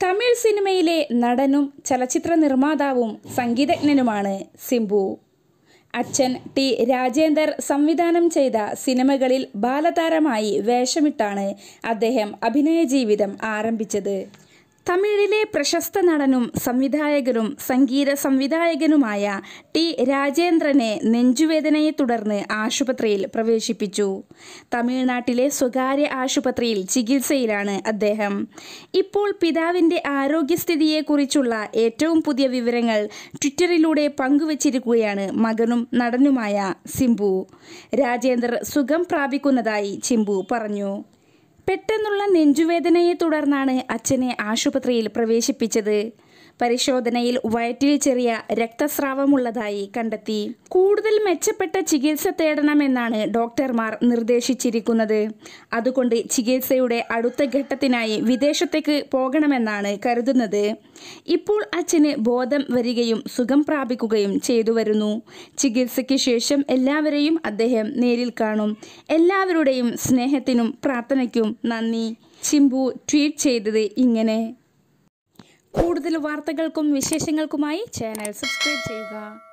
തമിഴ് സിനിമയിലെ നടനും ചലച്ചിത്ര നിർമ്മാതാവും സംഗീതജ്ഞനുമാണ് സിംബു അച്ഛൻ ടി രാജേന്ദർ സംവിധാനം ചെയ്ത സിനിമകളിൽ ബാലതാരമായി വേഷമിട്ടാണ് അദ്ദേഹം അഭിനയ ജീവിതം ആരംഭിച്ചത് തമിഴിലെ പ്രശസ്ത നടനും സംവിധായകനും സംഗീത സംവിധായകനുമായ ടി രാജേന്ദ്രനെ നെഞ്ചുവേദനയെ തുടർന്ന് ആശുപത്രിയിൽ പ്രവേശിപ്പിച്ചു തമിഴ്നാട്ടിലെ സ്വകാര്യ ആശുപത്രിയിൽ ചികിത്സയിലാണ് അദ്ദേഹം ഇപ്പോൾ പിതാവിൻ്റെ ആരോഗ്യസ്ഥിതിയെക്കുറിച്ചുള്ള ഏറ്റവും പുതിയ വിവരങ്ങൾ ട്വിറ്ററിലൂടെ പങ്കുവച്ചിരിക്കുകയാണ് മകനും നടനുമായ സിംബു രാജേന്ദ്രർ സുഖം പ്രാപിക്കുന്നതായി ചിമ്പു പറഞ്ഞു പെട്ടെന്നുള്ള നെഞ്ചുവേദനയെ തുടർന്നാണ് അച്ഛനെ ആശുപത്രിയിൽ പ്രവേശിപ്പിച്ചത് പരിശോധനയിൽ വയറ്റിൽ ചെറിയ രക്തസ്രാവമുള്ളതായി കണ്ടെത്തി കൂടുതൽ മെച്ചപ്പെട്ട ചികിത്സ തേടണമെന്നാണ് ഡോക്ടർമാർ നിർദ്ദേശിച്ചിരിക്കുന്നത് അതുകൊണ്ട് ചികിത്സയുടെ അടുത്ത ഘട്ടത്തിനായി വിദേശത്തേക്ക് പോകണമെന്നാണ് കരുതുന്നത് ഇപ്പോൾ അച്ഛന് ബോധം വരികയും സുഖം പ്രാപിക്കുകയും ചെയ്തു വരുന്നു ചികിത്സയ്ക്ക് ശേഷം എല്ലാവരെയും അദ്ദേഹം നേരിൽ കാണും എല്ലാവരുടെയും സ്നേഹത്തിനും പ്രാർത്ഥനയ്ക്കും നന്ദി ചിമ്പു ട്വീറ്റ് ചെയ്തത് ഇങ്ങനെ കൂടുതൽ വാർത്തകൾക്കും വിശേഷങ്ങൾക്കുമായി ചാനൽ സബ്സ്ക്രൈബ് ചെയ്യുക